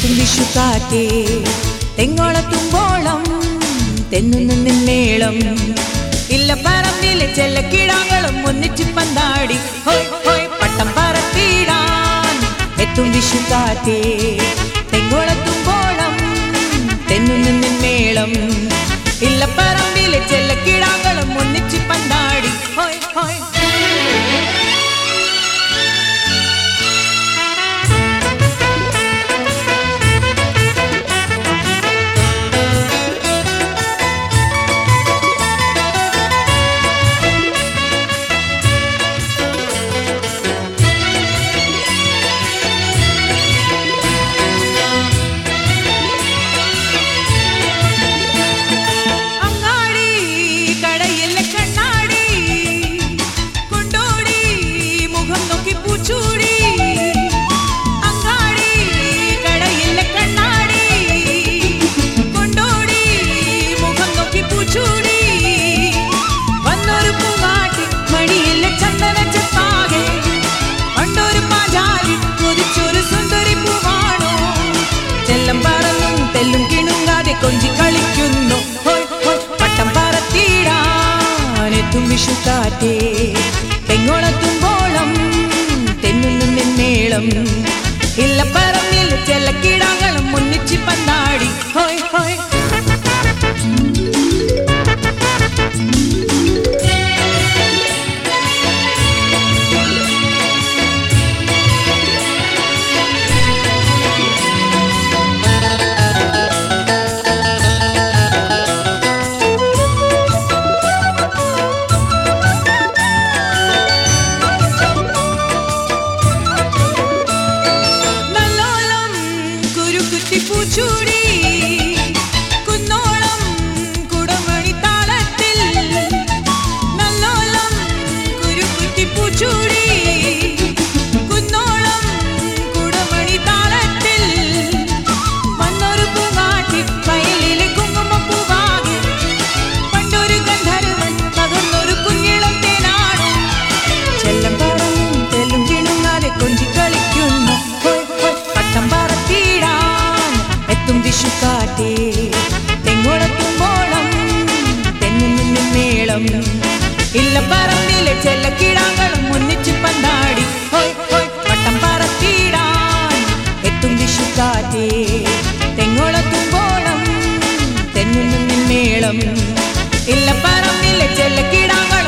എത്തും വിഷുക്കാറ്റേ തെങ്ങോളത്തുമ്പോളം തെന്നുന്നു നിന്നേളം ഇല്ല പറമ്പിലെ ചെല്ല കിടാങ്ങളും ഒന്നിച്ച് പന്താടി ഹോയ് ഹോയ് പട്ടം പറത്തിടാൻ എത്തും വിഷുക്കാറ്റേ തെങ്ങോളത്തുമ്പോളം തെന്നുന്നു നിന്നേളം ഇല്ല പറമ്പിലെ ചെല്ല കിടാങ്ങളും ഒന്നിച്ച് പന്താടി ഹോയ് ഹോയ് അങ്ങാടി കടയിലെ കണ്ണാടി കൊണ്ടോടി മുഖം നോക്കി പൂച്ചൂടി അങ്ങാടി കടയിലെ കണ്ണാടി കൊണ്ടോടി മുഖം നോക്കി പൂച്ചൂടി വന്നൊരു പൂവാട്ടി മണിയിലെ ചന്ദന ചെപ്പാകെ പണ്ടൊരു പാഞ്ചാലി കൊതിച്ചൊരു സുന്ദരി പൂവാണോ ചെല്ലം പറന്നും തെല്ലും കിണുങ്ങാതെ കൊഞ്ചി കളിക്കുന്നു ഹോയ് ഹോയ് പട്ടം പറത്തിടാനെത്തും വിഷുക്കാറ്റേ തെങ്ങോളത്തുമ്പോളം തെന്നുന്നു നിന്നേളം ഇല്ല പറമ്പിൽ ചെല്ല കിടാങ്ങളും ഒന്നിച്ച് പന്താടി ഹോയ് ഹോയ് നല്ലോളം കുരുക്കുത്തി പൂച്ചൂടി കുന്നോളം കുടമണി താളത്തിൽ നല്ലോളം കുരുക്കുത്തി പൂച്ചൂടി കുന്നോളം കുടമണി താളത്തിൽ വന്നൊരു പൂവാട്ടി വയലിലെ കുങ്കുമപ്പൂവാകെ പണ്ടൊരു ഗന്ധർവൻ പകർന്നൊരു കുഞ്ഞിളം തേനാണ് ചെല്ലം പറന്നും തെല്ലും കിണുങ്ങാതെ കൊഞ്ചി കളിക്കുന്നു ഹോയ് ഹോയ് പട്ടം പറത്തിടാൻ എത്തും വിഷുക്കാറ്റേ തെങ്ങോളത്തുമ്പോളം തെങ്ങിൽ നിന്നും മേളം ഇല്ല പറമ്പിലെ ചെല്ല കിടാങ്ങളും ഒന്നിച്ച് പന്താടി ഹോയ് ഹോയ് പട്ടം പറത്തിടാൻ എത്തും വിഷുക്കാറ്റേ തെങ്ങോളത്തുമ്പോളം തെങ്ങിൽ നിന്നും മേളം ഇല്ല പറമ്പിലെ ചെല്ല കിടാങ്ങൾ